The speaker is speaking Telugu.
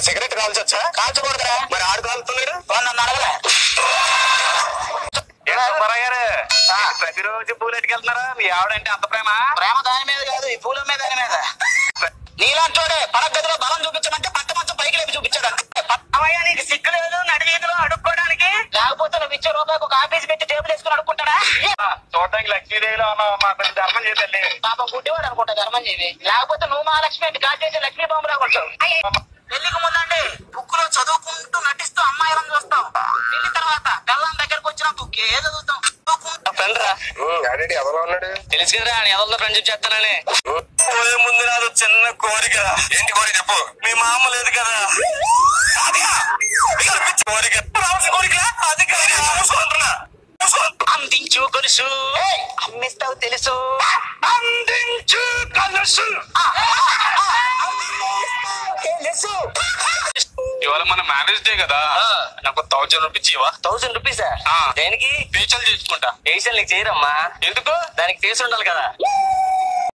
సిగరెట్ కాల్చొచ్చా కాల్చకూడదురా మరి ఆడు కాలుతున్నాడు వాడు నన్ను అడగలే ఏ సుబ్బారావు గారు ప్రతిరోజు పూలు ఎట్టుకెళ్తున్నారా మీ ఆవిడంటే అంత ప్రేమ ప్రేమ దాని మీద కాదు ఈ పూల మీద దాని మీద నీలాంటోడే పడగదిలో బలం చూపించమంటే పక్క మంచం పైకి లేపి చూపించాడు అంతే. అవయ్యా నీకు సిగ్గు లేదు నడివీధిలో అడుక్కోవడానికి లేకపోతే నువ్వు ఇచ్చే రూపాయికి ఒక ఆఫీస్ పెట్టి టేబుల్ వేసుకుని అడుక్కుంటాడా చూడడానికి లక్ష్మీదేవిలో ఉన్న మా పెద్ద ధర్మం చేతండి పాప గుడ్డివాడు అనుకుంటా ధర్మం చేవి లేకపోతే నువ్వు మహాలక్ష్మి అంటే కాచేసి లక్ష్మీ బాంబులా కొట్టావు పెళ్లికి ముందండి బుక్ లో చదువుకుంటూ నటిస్తూ అమ్మాయిలను చూస్తాం పెళ్లి తర్వాత పిల్లం దగ్గరకు వచ్చిన బుక్ ఏదో చదువుతాం చదువుకుంటూ ఫ్రెండ్ రా ఆడేటి ఎవరో ఉన్నాడు తెలుసు కదా ఎవరితో ఫ్రెండ్షిప్ చేస్తానని పోయే ముందు నాది ఒక చిన్న కోరిక ఏంటి కోరిక చెప్పు మీ మామ లేదు కదా అదిగా? ఇదిగా పిచ్చి కోరిక రావాల్సిన కోరిక అది కాదు మూసుకుంటున్నా మూసుకుంటున్నా. అందించు కొలుసు అమ్మిస్తావు తెలుసు అందించు కొలుసు తెలుసు ఇవాళ మన మ్యారేజ్ డే కదా నాకు థౌజండ్ రూపీస్ ఇవ్వా థౌసండ్ రూపీసా ఆ. దేనికి ఫేషియల్ చేసుకుంటా ఫేషియల్ నీకు చేయరమ్మా ఎందుకు దానికి ఫేస్ ఉండాలి కదా